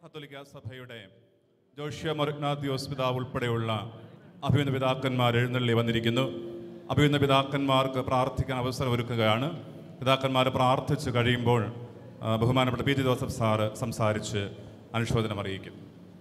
കത്തോലിക്ക സഭയുടെ ജോഷ്യ മൊറഗ്നാദ്യോസ് പിതാവ് ഉൾപ്പെടെയുള്ള അഭിനന്ദ പിതാക്കന്മാർ എഴുന്നള്ളി വന്നിരിക്കുന്നു അഭിനന്ദ പിതാക്കന്മാർക്ക് പ്രാർത്ഥിക്കാൻ അവസരം ഒരുക്കുകയാണ് പിതാക്കന്മാർ പ്രാർത്ഥിച്ച് കഴിയുമ്പോൾ ആ, ബഹുമാനപ്പെട്ട പി ജി ജോസഫ് സാറ് സംസാരിച്ച് അനുശോചനം അറിയിക്കും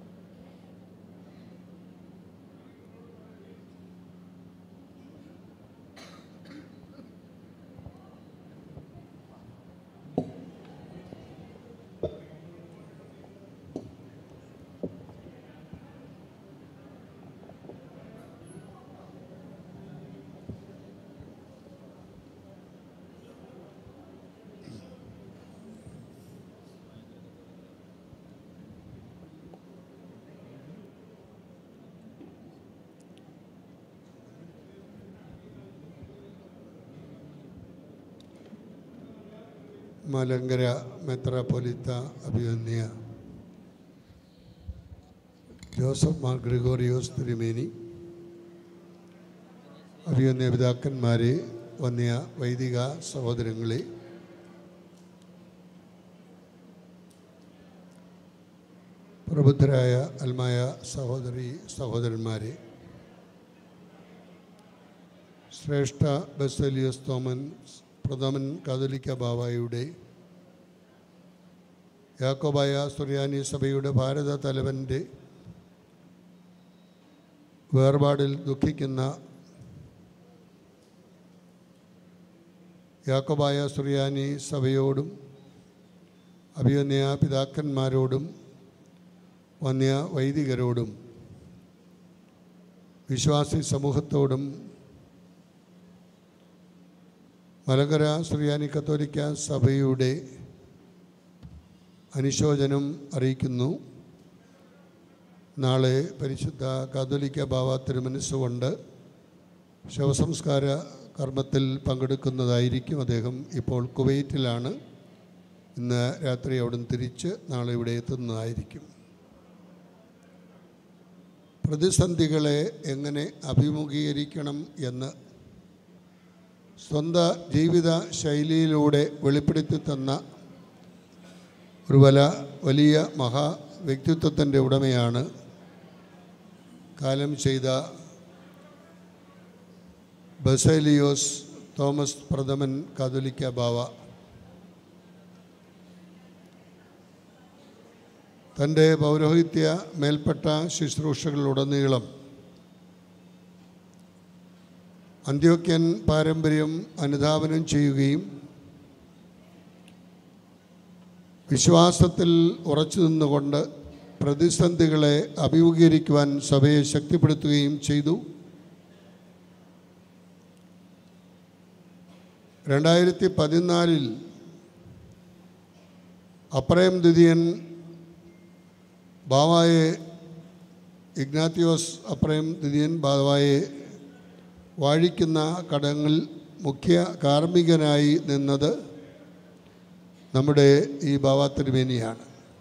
മലങ്കര മെത്രാപ്പൊലിത്ത അഭിവന്യ ജോസഫ് മാർ ഗ്രിഗോറിയോസ് തിരുമേനി അഭിവന്യ പിതാക്കന്മാരെ വന്യ വൈദിക സഹോദരങ്ങളെ പ്രബുദ്ധരായ അൽമായ സഹോദരി സഹോദരന്മാരെ ശ്രേഷ്ഠ ബസലിയസ് തോമൻ പ്രഥമൻ കാതലിക്ക ബാവായുടെ യാക്കോബായ സുറിയാനി സഭയുടെ ഭാരത തലവൻ്റെ വേർപാടിൽ ദുഃഖിക്കുന്ന യാക്കോബായ സുറിയാനി സഭയോടും അഭിവന്യ പിതാക്കന്മാരോടും വന്യ വൈദികരോടും വിശ്വാസി സമൂഹത്തോടും മലങ്കര സുറിയാനി കത്തോലിക്ക സഭയുടെ അനുശോചനം അറിയിക്കുന്നു നാളെ പരിശുദ്ധ കാതോലിക്ക ബാവ തിരുമനസ്സുകൊണ്ട് ശവസംസ്കാര കർമ്മത്തിൽ പങ്കെടുക്കുന്നതായിരിക്കും അദ്ദേഹം ഇപ്പോൾ കുവൈറ്റിലാണ് ഇന്ന് രാത്രി അവിടുന്ന് തിരിച്ച് നാളെ ഇവിടെ എത്തുന്നതായിരിക്കും പ്രതിസന്ധികളെ എങ്ങനെ അഭിമുഖീകരിക്കണം എന്ന് സ്വന്തം ജീവിത ശൈലിയിലൂടെ വെളിപ്പെടുത്തി തന്ന ഒരു വല വലിയ മഹാ വ്യക്തിത്വത്തിൻ്റെ ഉടമയാണ് കാലം ചെയ്ത ബസേലിയോസ് തോമസ് പ്രഥമൻ കാതോലിക്ക ബാവ തൻ്റെ പൗരോഹിത്യ മേൽപ്പെട്ട ശുശ്രൂഷകളിലുടനീളം അന്ത്യോക്യൻ പാരമ്പര്യം അനുധാവനം ചെയ്യുകയും വിശ്വാസത്തിൽ ഉറച്ചു നിന്നുകൊണ്ട് പ്രതിസന്ധികളെ അഭിമുഖീകരിക്കുവാൻ സഭയെ ശക്തിപ്പെടുത്തുകയും ചെയ്തു രണ്ടായിരത്തി പതിനാലിൽ അപ്രയം ദ്വിതീയൻ ബാവായെ ഇഗ്നാത്തിയോസ് അപ്രയം ദ്വിതീയൻ ബാവായെ വാഴിക്കുന്ന കടങ്ങളിൽ മുഖ്യ കാർമ്മികനായി നിന്നത് നമ്മുടെ ഈ ബാവ തിരുമേനിയാണ്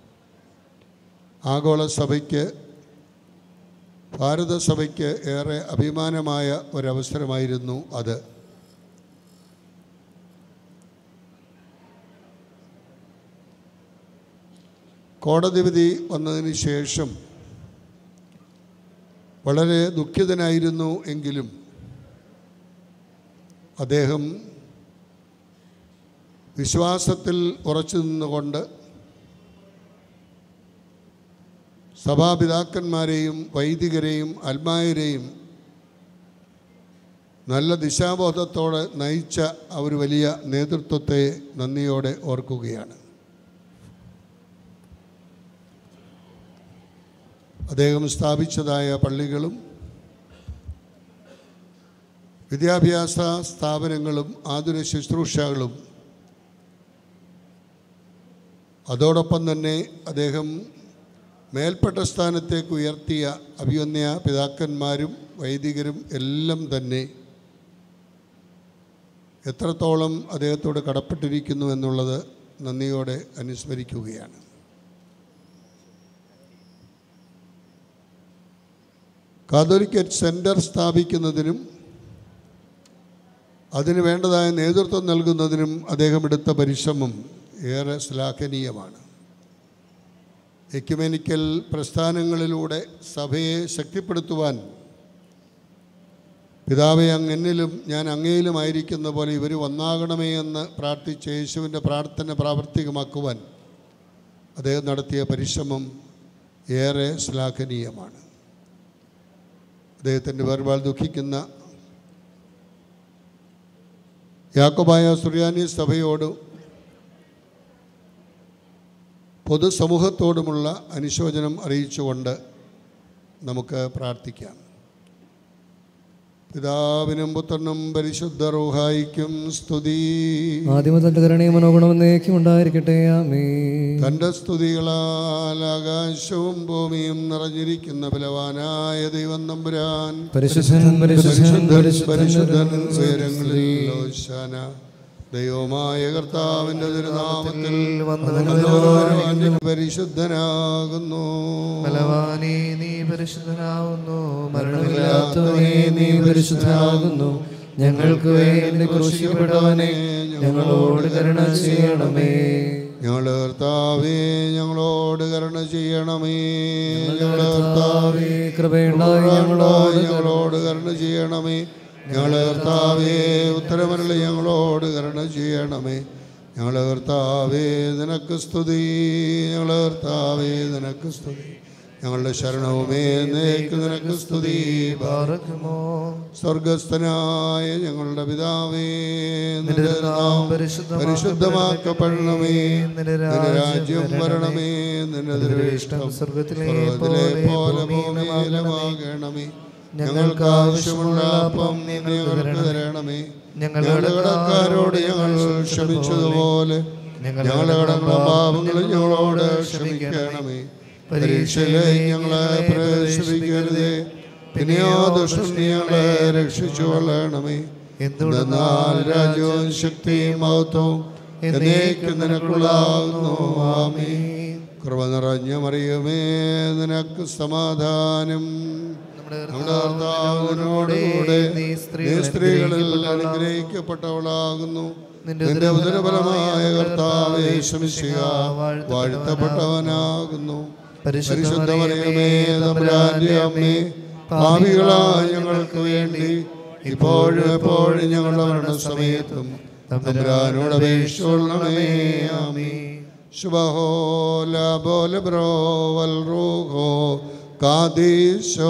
ആഗോള സഭയ്ക്ക് ഭാരതസഭയ്ക്ക് ഏറെ അഭിമാനമായ ഒരവസരമായിരുന്നു അത് കോടതി വിധി വന്നതിന് ശേഷം വളരെ ദുഃഖിതനായിരുന്നു എങ്കിലും അദ്ദേഹം വിശ്വാസത്തിൽ ഉറച്ചു നിന്നുകൊണ്ട് സഭാപിതാക്കന്മാരെയും വൈദികരെയും അൽമായരെയും നല്ല ദിശാബോധത്തോടെ നയിച്ച ആ ഒരു വലിയ നേതൃത്വത്തെ നന്ദിയോടെ ഓർക്കുകയാണ് അദ്ദേഹം സ്ഥാപിച്ചതായ പള്ളികളും വിദ്യാഭ്യാസ സ്ഥാപനങ്ങളും ആതുര ശുശ്രൂഷകളും അതോടൊപ്പം തന്നെ അദ്ദേഹം മേൽപ്പെട്ട സ്ഥാനത്തേക്ക് ഉയർത്തിയ അഭിവന്യ പിതാക്കന്മാരും വൈദികരും എല്ലാം തന്നെ എത്രത്തോളം അദ്ദേഹത്തോട് കടപ്പെട്ടിരിക്കുന്നു എന്നുള്ളത് നന്ദിയോടെ അനുസ്മരിക്കുകയാണ് കാതോലിക്കറ്റ് സെൻറ്റർ സ്ഥാപിക്കുന്നതിനും അതിന് വേണ്ടതായ നേതൃത്വം നൽകുന്നതിനും അദ്ദേഹം എടുത്ത പരിശ്രമം ഏറെ ശ്ലാഘനീയമാണ് എക്യുമെനിക്കൽ പ്രസ്ഥാനങ്ങളിലൂടെ സഭയെ ശക്തിപ്പെടുത്തുവാൻ പിതാവെ അങ്ങ് എന്നിലും ഞാൻ അങ്ങയിലുമായിരിക്കുന്ന പോലെ ഇവർ വന്നാകണമേ എന്ന് പ്രാർത്ഥിച്ച യേശുവിൻ്റെ പ്രാർത്ഥന പ്രാവർത്തികമാക്കുവാൻ അദ്ദേഹം നടത്തിയ പരിശ്രമം ഏറെ ശ്ലാഘനീയമാണ് അദ്ദേഹത്തിൻ്റെ വേർപാൽ ദുഃഖിക്കുന്ന യാക്കോബായ സുറിയാനി സഭയോട് പൊതുസമൂഹത്തോടുമുള്ള അനുശോചനം അറിയിച്ചുകൊണ്ട് നമുക്ക് പ്രാർത്ഥിക്കാം പിതാവിനും പുത്രനും പരിശുദ്ധ റൂഹായിക്കും സ്തുതി ആദ്യമ തന്റെ കരുണയും മനോഗുണമെന്നേക്കും ഉണ്ടായിരിക്കട്ടെ ആമേ തൻ്റെ സ്തുതികളാൽ ആകാശവും ഭൂമിയും നിറഞ്ഞിരിക്കുന്ന ബലവാനായ ദൈവം നമ്പുരാൻ പരിശുദ്ധൻ പരിശുദ്ധൻ പരിശുദ്ധൻ പരിശുദ്ധൻ പരിശുദ്ധൻ ഉയരങ്ങളിൽ ഓശാന ദൈവമായ കർത്താവിൻ്റെ തിരുനാമത്തിൽ വന്നവൻ പരിശുദ്ധനാകുന്നു ബലവാനേ നീ പരിശുദ്ധനാവുന്നു മരണമില്ലാത്തവനെ നീ പരിശുദ്ധനാകുന്നു ഞങ്ങൾക്ക് വേണ്ടി ക്രൂശിക്കപ്പെട്ടവനെ ഞങ്ങളോട് കരുണ ചെയ്യണമേ ഞങ്ങളുടെ കർത്താവേ ഞങ്ങളോട് കരുണ ചെയ്യണമേ ഞങ്ങളുടെ കർത്താവേ കൃപയുണ്ടായി ഞങ്ങളോട് ഞങ്ങളോട് കരുണ ചെയ്യണമേ ഞങ്ങളുടെ കർത്താവേ ഉത്തരമരളി ഞങ്ങളോട് കരുണ ചെയ്യണമേ ഞങ്ങളുടെ കർത്താവേ നിനക്ക് സ്തുതി ഞങ്ങളുടെ കർത്താവേ നിനക്ക് സ്തുതി ഞങ്ങളുടെ ശരണവുമേ നേക്ക് നിനക്ക് സ്തുതി പാർക്കുമോ സ്വർഗസ്ഥനായ ഞങ്ങളുടെ പിതാവേ നിന്റെ നിന്റെ നാമം നാമം പരിശുദ്ധമാക്കപ്പെടണമേ. പരിശുദ്ധമാക്കപ്പെടണമേ നിന്റെ നിന്റെ രാജ്യം രാജ്യം വരണമേ നിന്റെ തിരുവിഷ്ടം സ്വർഗ്ഗത്തിലെ സ്വർഗ്ഗത്തിലെ പോലെ ഭൂമിയിലുമാകണമേ. ഭൂമിയിലുമാകണമേ ഞങ്ങൾക്ക് ഞങ്ങൾക്ക് ആവശ്യമുള്ള ആവശ്യമുള്ള അപ്പം അപ്പം നീ ഞങ്ങൾക്ക് തരണമേ ഞങ്ങളുടെ ഞങ്ങളുടെ കടക്കാരോട് ഞങ്ങൾ ക്ഷമിച്ചതുപോലെ ഞങ്ങളുടെ കടങ്ങളും പാപങ്ങളും ഞങ്ങളോട് ക്ഷമിക്കണമേ പരീക്ഷയിലെ ഞങ്ങളെ പ്രവേശിപ്പിക്കരുതേ പിന്നെയോ ദുഷ്ടം നീ ഞങ്ങളെ രക്ഷിച്ചു കൊള്ളണമേ എന്തെന്നാൽ രാജ്യവും ശക്തിയും മഹത്വവും എന്നേക്കും നിനക്കുള്ളാകുന്നു ആമേ കൃപ നിറഞ്ഞ മറിയമേ നിനക്ക് സമാധാനം നമ്മുടെ കർത്താവിനോടുകൂടെ നീ സ്ത്രീകളിൽ അനുഗ്രഹിക്കപ്പെട്ടവളാകുന്നു നിന്റെ ഉദരഫലമായ കർത്താവേ ശമിശിക വാഴ്ത്തപ്പെട്ടവനാകുന്നു പരിശുദ്ധ മറിയമേ തമ്പുരാന്റെ അമ്മേ പാപികളായ ഞങ്ങൾക്ക് വേണ്ടി ഇപ്പോഴും എപ്പോഴും ഞങ്ങളുടെ മരണസമയത്തും തമ്പുരാനോട് അപേക്ഷിച്ചുകൊള്ളണമേ ആമേ ശുഭഹോ ലാബോല ബ്രോ വൽ റൂഹോ കാദീശോ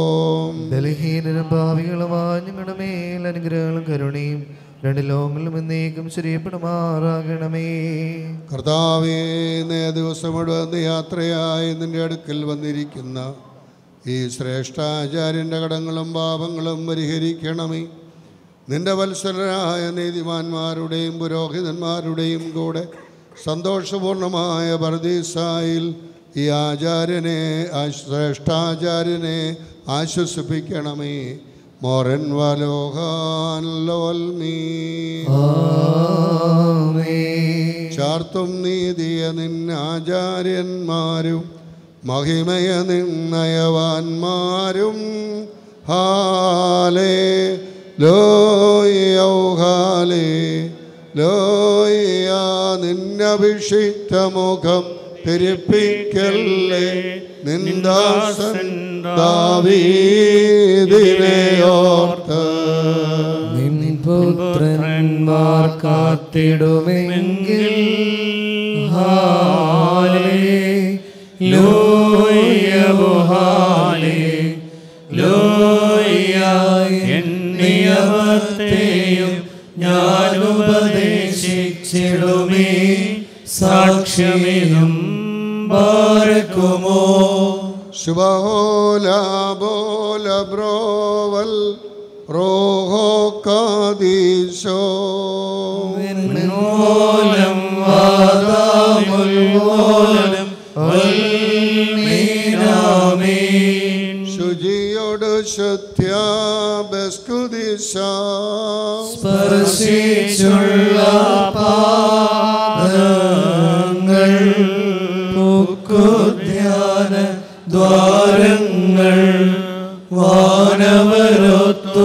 ബലഹീനരും ഭാവികളുമായ ഞങ്ങളുടെ മേൽ അനുഗ്രഹങ്ങളും കരുണയും രണ്ട് ലോകങ്ങളിലും എന്നേക്കും ശരിയപ്പെടുമാറാകണമേ കർത്താവേ നേ ദിവസം മുഴുവൻ യാത്രയായി നിന്റെ അടുക്കൽ വന്നിരിക്കുന്ന ഈ ശ്രേഷ്ഠാചാര്യൻ്റെ കടങ്ങളും പാപങ്ങളും പരിഹരിക്കണമേ നിന്റെ വത്സരരായ നീതിമാന്മാരുടെയും പുരോഹിതന്മാരുടെയും കൂടെ സന്തോഷപൂർണമായ പർദീസായിൽ ഈ ആചാര്യനെ ആ ശ്രേഷ്ഠാചാര്യനെ ആശ്വസിപ്പിക്കണമേ മോറൻ വലോഹാൻ ലോൽമീ ചാർത്തും നീതിയ നിന്നാചാര്യന്മാരും മഹിമയ നിന്നയവാന്മാരും ഹാലേ ലോയൗ ഹാലേ ലോയ നിന്നഭിഷിക്ത മുഖം തിരിപ്പിക്കല്ലേ നിന്ദാസൻ ദാവീദിനെ ഓർത്ത് നിൻ പുത്രന്മാർ കാത്തിടുമെങ്കിൽ ഹാലേ ലോയവോ ഹാലേ ലോയ നിയമത്തെയും ഞാൻ ഉപദേശിച്ചിടുമേ സാക്ഷ്യമിനും ബാരക്കുമോ ശുഭഹോല ബോല ബ്രോവൽ റോഹോ കാദീശോ മൂലം വാദാമുൽമൂലം വൽമീനാമീൻ ശുചിയോട് ശുദ്ധ്യാബസ്കുദിശ സ്പർശിച്ചുള്ള പാദങ്ങൾ പൂക്കുധ്യാന ദ്വാരങ്ങൾ വാനവരൊത്തു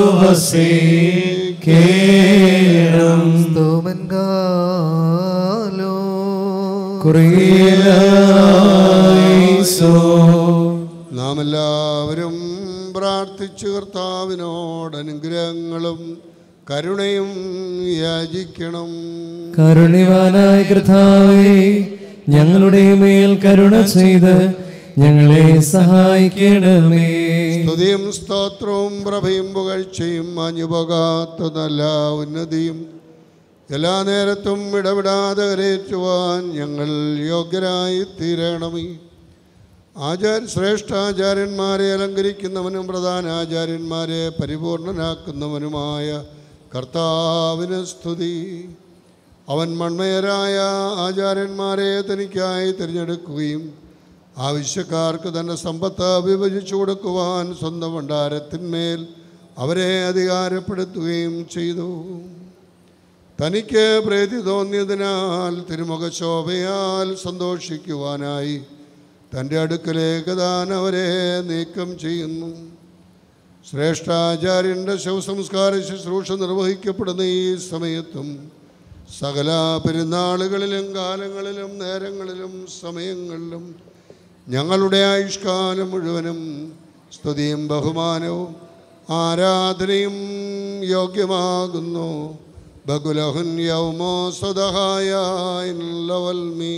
വസീകേണം സ്തോമൻകാലോ കുറിയിലായി ഈശോ നാം എല്ലാവരും പ്രാർത്ഥിച്ചു കർത്താവിനോട് അനുഗ്രഹങ്ങളും കരുണയും യാചിക്കണം കരുണിവാനായ കർത്താവേ ഞങ്ങളുടെ മേൽ കരുണ ചെയ്ത് ഞങ്ങളെ സഹായിക്കണമേ സ്തുതിയും സ്തോത്രവും പ്രഭയും പുകഴ്ചയും മാഞ്ഞുപോകാത്ത നല്ല ഉന്നതിയും എല്ലാ നേരത്തും ഇടപെടാതെ കരയേറ്റുവാൻ ഞങ്ങൾ യോഗ്യരായി തീരണമേ ആചാര്യ ശ്രേഷ്ഠാചാര്യന്മാരെ അലങ്കരിക്കുന്നവനും പ്രധാന ആചാര്യന്മാരെ പരിപൂർണനാക്കുന്നവനുമായ കർത്താവിന് സ്തുതി അവൻ മൺമയരായ ആചാര്യന്മാരെ തനിക്കായി തിരഞ്ഞെടുക്കുകയും ആവശ്യക്കാർക്ക് തൻ്റെ സമ്പത്ത് വിഭജിച്ചു കൊടുക്കുവാൻ സ്വന്തം ഭണ്ഡാരത്തിന്മേൽ അവരെ അധികാരപ്പെടുത്തുകയും ചെയ്തു തനിക്ക് പ്രീതി തോന്നിയതിനാൽ തിരുമുഖശോഭയാൽ സന്തോഷിക്കുവാനായി തൻ്റെ അടുക്കലേക്ക് താൻ അവരെ നീക്കം ചെയ്യുന്നു ശ്രേഷ്ഠാചാര്യൻ്റെ ശവസംസ്കാര ശുശ്രൂഷ നിർവഹിക്കപ്പെടുന്ന ഈ സമയത്തും സകല പെരുന്നാളുകളിലും കാലങ്ങളിലും നേരങ്ങളിലും സമയങ്ങളിലും ഞങ്ങളുടെ ആയുഷ്കാലം മുഴുവനും സ്തുതിയും ബഹുമാനവും ആരാധനയും യോഗ്യമാകുന്നു ബകുലഹുൻ യൗമോ സ്വതഹായ ലവൽമീ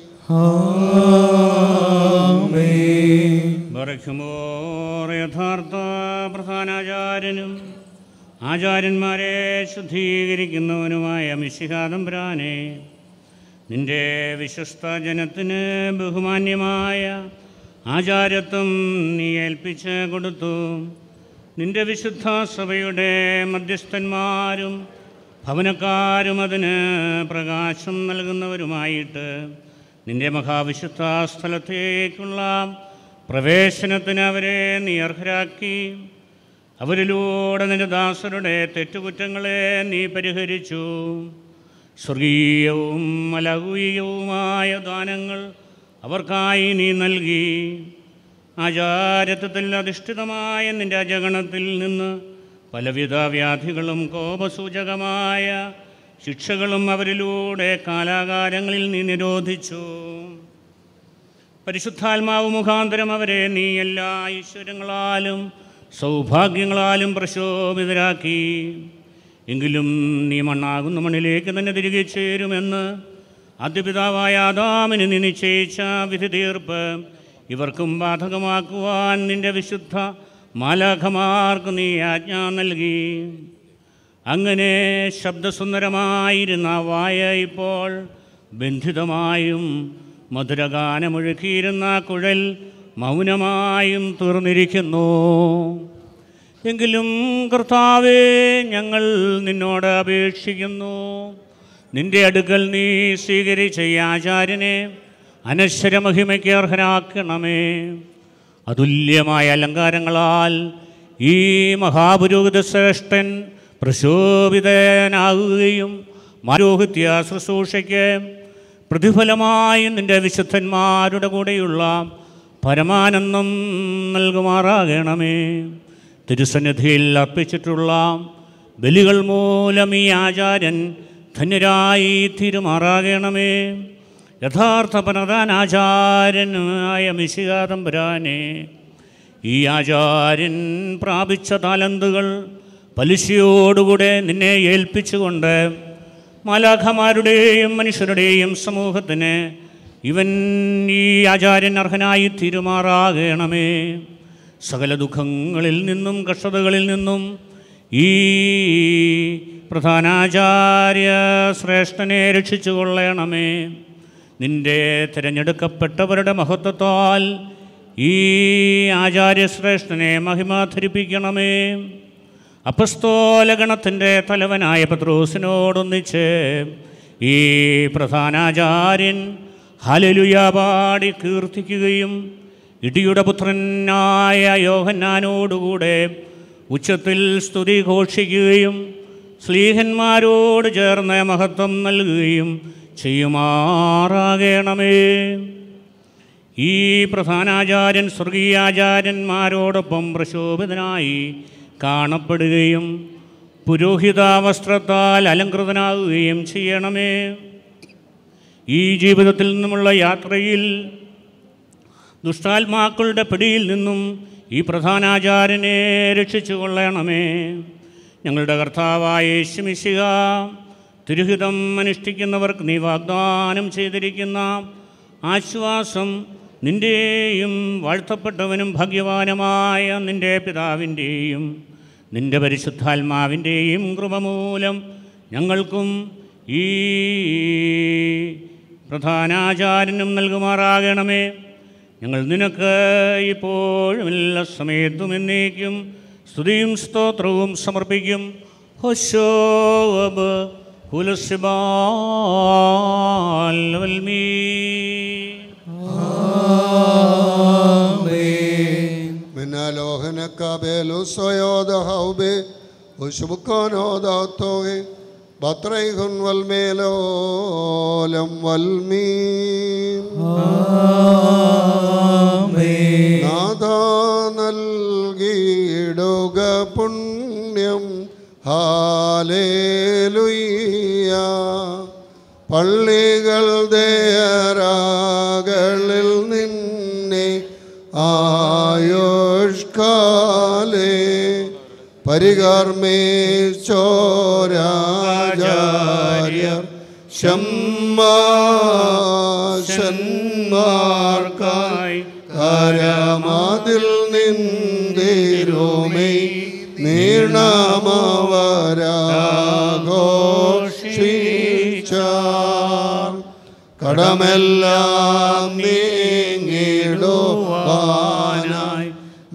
ബറഖുമോർ യഥാർത്ഥ പ്രധാനാചാര്യനും ആചാര്യന്മാരെ ശുദ്ധീകരിക്കുന്നവനുമായ മിശിഹാതംബ്രാനെ നിന്റെ വിശ്വസ്ത ജനത്തിന് ബഹുമാന്യമായ ആചാരത്വം നീ ഏൽപ്പിച്ച് കൊടുത്തു നിന്റെ വിശുദ്ധ സഭയുടെ മധ്യസ്ഥന്മാരും ഭവനക്കാരും അതിന് പ്രകാശം നൽകുന്നവരുമായിട്ട് നിന്റെ മഹാവിശുദ്ധ സ്ഥലത്തേക്കുള്ള പ്രവേശനത്തിന് അവരെ നീ അർഹരാക്കി അവരിലൂടെ നിന്റെ ദാസരുടെ തെറ്റുകുറ്റങ്ങളെ നീ പരിഹരിച്ചു സ്വർഗീയവും അലൗകികവുമായ ദാനങ്ങൾ അവർക്കായി നീ നൽകി ആചാരത്വത്തിൽ അധിഷ്ഠിതമായ നിന്റെ അജഗണത്തിൽ നിന്ന് പലവിധ വ്യാധികളും കോപസൂചകമായ ശിക്ഷകളും അവരിലൂടെ കാലാകാലങ്ങളിൽ നീ നിരോധിച്ചു പരിശുദ്ധാത്മാവ് മുഖാന്തരം അവരെ നീ എല്ലാ ഈശ്വരങ്ങളാലും സൗഭാഗ്യങ്ങളാലും പ്രശോഭിതരാക്കി എങ്കിലും നീ മണ്ണാകുന്ന മണ്ണിലേക്ക് തന്നെ തിരികെ ചേരുമെന്ന് ആദ്യപിതാവായ ആദാമിന് നീ നിശ്ചയിച്ച വിധി തീർപ്പ് ഇവർക്കും ബാധകമാക്കുവാൻ നിന്റെ വിശുദ്ധ മാലാഖമാർക്ക് നീ ആജ്ഞ നൽകി അങ്ങനെ ശബ്ദസുന്ദരമായിരുന്ന വായ ഇപ്പോൾ ബന്ധിതമായും മധുരഗാനമൊഴുക്കിയിരുന്ന കുഴൽ മൗനമായും തീർന്നിരിക്കുന്നു എങ്കിലും കർത്താവേ ഞങ്ങൾ നിന്നോട് അപേക്ഷിക്കുന്നു നിന്റെ അടുക്കൽ നീ സ്വീകരിച്ച ഈ ആചാര്യനെ അനശ്വര മഹിമയ്ക്ക് അർഹനാക്കണമേ അതുല്യമായ അലങ്കാരങ്ങളാൽ ഈ മഹാപുരോഹിത ശ്രേഷ്ഠൻ പ്രശോഭിതനാകുകയും മാരോഹിത്യ ശുശ്രൂഷയ്ക്ക് പ്രതിഫലമായി നിന്റെ വിശുദ്ധന്മാരുടെ കൂടെയുള്ള പരമാനന്ദം നൽകുമാറാകണമേ തിരുസന്നിധിയിൽ അർപ്പിച്ചിട്ടുള്ള ബലികൾ മൂലം ഈ ആചാര്യൻ ധന്യരായി തീരുമാറാകണമേ യഥാർത്ഥ പ്രധാനാചാര്യനായ മിശികാതമ്പുരാനെ ഈ ആചാര്യൻ പ്രാപിച്ച താലന്തുകൾ പലിശയോടുകൂടെ നിന്നെ ഏൽപ്പിച്ചുകൊണ്ട് മാലാഖമാരുടെയും മനുഷ്യരുടെയും സമൂഹത്തിന് ഇവൻ ഈ ആചാര്യൻ അർഹനായി തീരുമാറാകണമേ സകല ദുഃഖങ്ങളിൽ നിന്നും കഷ്ടതകളിൽ നിന്നും ഈ പ്രധാനാചാര്യ ശ്രേഷ്ഠനെ രക്ഷിച്ചു കൊള്ളണമേ നിന്റെ തിരഞ്ഞെടുക്കപ്പെട്ടവരുടെ മഹത്വത്താൽ ഈ ആചാര്യശ്രേഷ്ഠനെ മഹിമാധരിപ്പിക്കണമേ അപസ്തോലഗണത്തിൻ്റെ തലവനായ പത്രോസിനോടൊന്നിച്ച് ഈ പ്രധാനാചാര്യൻ ഹലലുയ പാടി കീർത്തിക്കുകയും ഇടിയുടെ പുത്രനായ യോഹന്നാനോടുകൂടെ ഉച്ചത്തിൽ സ്തുതി ഘോഷിക്കുകയും സ്ലീഹന്മാരോട് ചേർന്ന് മഹത്വം നൽകുകയും ചെയ്യുമാറാകണമേ ഈ പ്രധാനാചാര്യൻ സ്വർഗീയാചാര്യന്മാരോടൊപ്പം പ്രശോഭിതനായി കാണപ്പെടുകയും പുരോഹിതാവസ്ത്രത്താൽ അലങ്കൃതനാകുകയും ചെയ്യണമേ ഈ ജീവിതത്തിൽ നിന്നുമുള്ള യാത്രയിൽ ദുഷ്ടാത്മാക്കളുടെ പിടിയിൽ നിന്നും ഈ പ്രധാനാചാര്യനെ രക്ഷിച്ചു കൊള്ളണമേ ഞങ്ങളുടെ കർത്താവായ യേശുമിശിക തിരുഹിതം അനുഷ്ഠിക്കുന്നവർക്ക് നീ വാഗ്ദാനം ചെയ്തിരിക്കുന്ന ആശ്വാസം നിൻ്റെയും വാഴ്ത്തപ്പെട്ടവനും ഭാഗ്യവാനുമായ നിൻ്റെ പിതാവിൻ്റെയും നിൻ്റെ പരിശുദ്ധാത്മാവിൻ്റെയും കൃപമൂലം ഞങ്ങൾക്കും ഈ പ്രധാനാചാര്യനും നൽകുമാറാകണമേ ഞങ്ങൾ നിനക്ക് ഇപ്പോഴും എല്ലാ സമയത്തും എന്നേക്കും സ്തുതിയും സ്തോത്രവും സമർപ്പിക്കും ഹൊശോബ് കുലസിബാൽ വൽമീ Menalohenekabelu soyoda haube, ushbukonoda toge, batraihun valmelolem valmeen. നാഥ നൽകിയിടുക പുണ്യം ഹാലേലുയ്യ പള്ളികൾ ദേയരാകളിൽ നിന്നെ ആയുഷ്കാലേ പരികർമ്മേശ്വരാചാര്യർ ശമ്മാശന്മാർക്കായി കരമാതിൽ നിന്തിരുമേ നീണമവരാഘോഷിച്ചാർ കടമെല്ലാം നീങ്ങിടുവാനായി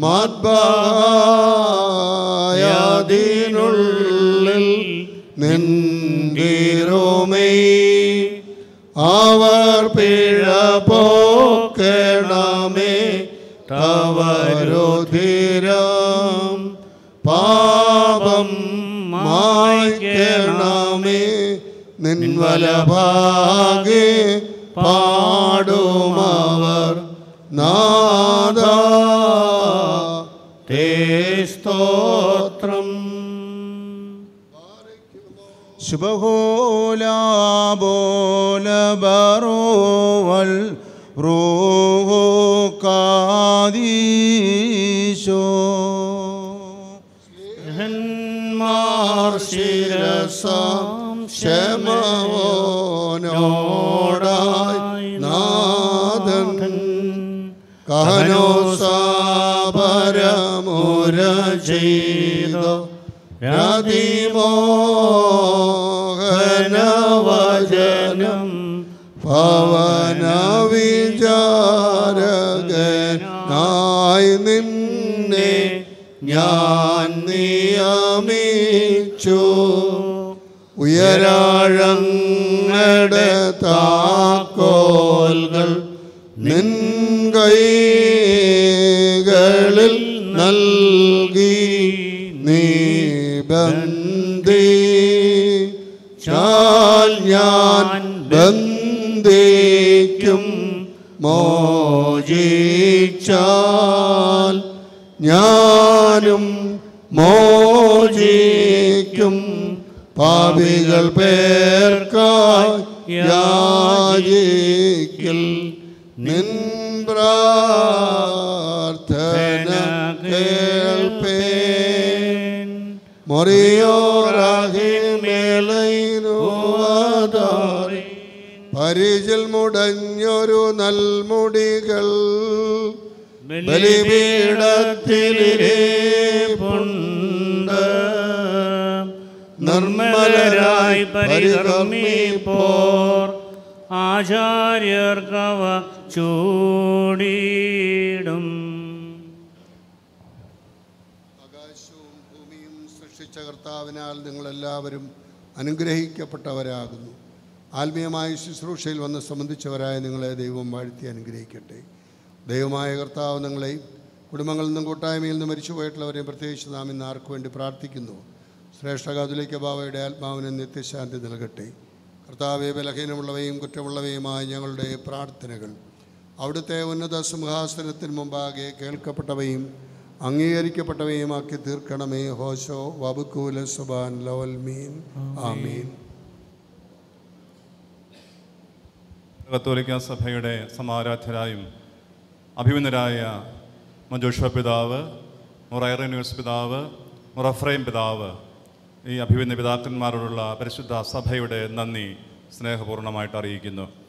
മാത്ബായതിനുള്ളിൽ നിന്തിരുമേ അവർ പിഴ പോക്കണമേ തവരുധിരം പാപം മായ്ക്കണമേ നിൻവലഭാഗെ പാടുമവർ നാദ തേ സ്തോത്രം ശുഭഹോലബറോവൽ റോഹോ കാദീശോ മാർ ശിരസാം ക്ഷമവോനോടായി നാഥൻ കഹനോ സാപരമുര ചെയ്തോ രാതിമോഹനവചനം ഭവന വിചാരകനായി നിന്നെ ഞാൻ നിയമിച്ചു ഉയരാഴങ്ങടെ താക്കോൽകൾ നിൻ കൈകളിൽ നൽകി നീ ബന്ദി ചാൽ ഞാൻ ബന്ദിക്കും മോചിച്ചാൽ ഞാനും മോചിക്കും പാപികൾ പേർക്കായി യാചിക്കൽ നിൻ പ്രാർത്ഥന കേൾപ്പേൻ മൊറിയോറാഹിമേലൈനുവാദാറി പരിചിൽ മുടഞ്ഞൊരു നൽമുടികൾ ബലിപീഠത്തിലിരേപ്പുണ്ട് നിർമ്മലരായി പരികർമ്മിപ്പോർ ആചാര്യർക്കവ ചൂടിയിടും ആകാശവും ഭൂമിയും സൃഷ്ടിച്ച കർത്താവിനാൽ നിങ്ങളെല്ലാവരും അനുഗ്രഹിക്കപ്പെട്ടവരാകുന്നു ആത്മീയമായ ശുശ്രൂഷയിൽ വന്ന് സംബന്ധിച്ചവരായ നിങ്ങളെ ദൈവം വാഴ്ത്തി അനുഗ്രഹിക്കട്ടെ ദൈവമായ കർത്താവ് നിങ്ങളെയും കുടുംബങ്ങളിൽ നിന്നും കൂട്ടായ്മയിൽ നിന്നും മരിച്ചുപോയിട്ടുള്ളവരെയും പ്രത്യേകിച്ച് നാം ഇന്ന് ആർക്ക് വേണ്ടി പ്രാർത്ഥിക്കുന്നു ശ്രേഷ്ഠ കാതുലിക്ക ബാവയുടെ ആത്മാവിന് നിത്യശാന്തി നൽകട്ടെ കർത്താവെ ബലഹീനമുള്ളവയും കുറ്റമുള്ളവയുമായ ഞങ്ങളുടെ പ്രാർത്ഥനകൾ അവിടുത്തെ ഉന്നത സിംഹാസനത്തിന് മുമ്പാകെ കേൾക്കപ്പെട്ടവയും അംഗീകരിക്കപ്പെട്ടവയുമാക്കി തീർക്കണമേ ഹോശോ വബുക്കൂല സുബാൻ ലവൽ മീൻ ആമീൻ കത്തോലിക്ക സഭയുടെ സമാരാധ്യരായും അഭിമന്യരായ മഞ്ജോഷ പിതാവ് മൊറൈറന്യൂസ് പിതാവ് മൊറഫ്രൈം പിതാവ് ഈ അഭിമന്യ പിതാക്കന്മാരോടുള്ള പരിശുദ്ധ സഭയുടെ നന്ദി സ്നേഹപൂർണ്ണമായിട്ട് അറിയിക്കുന്നു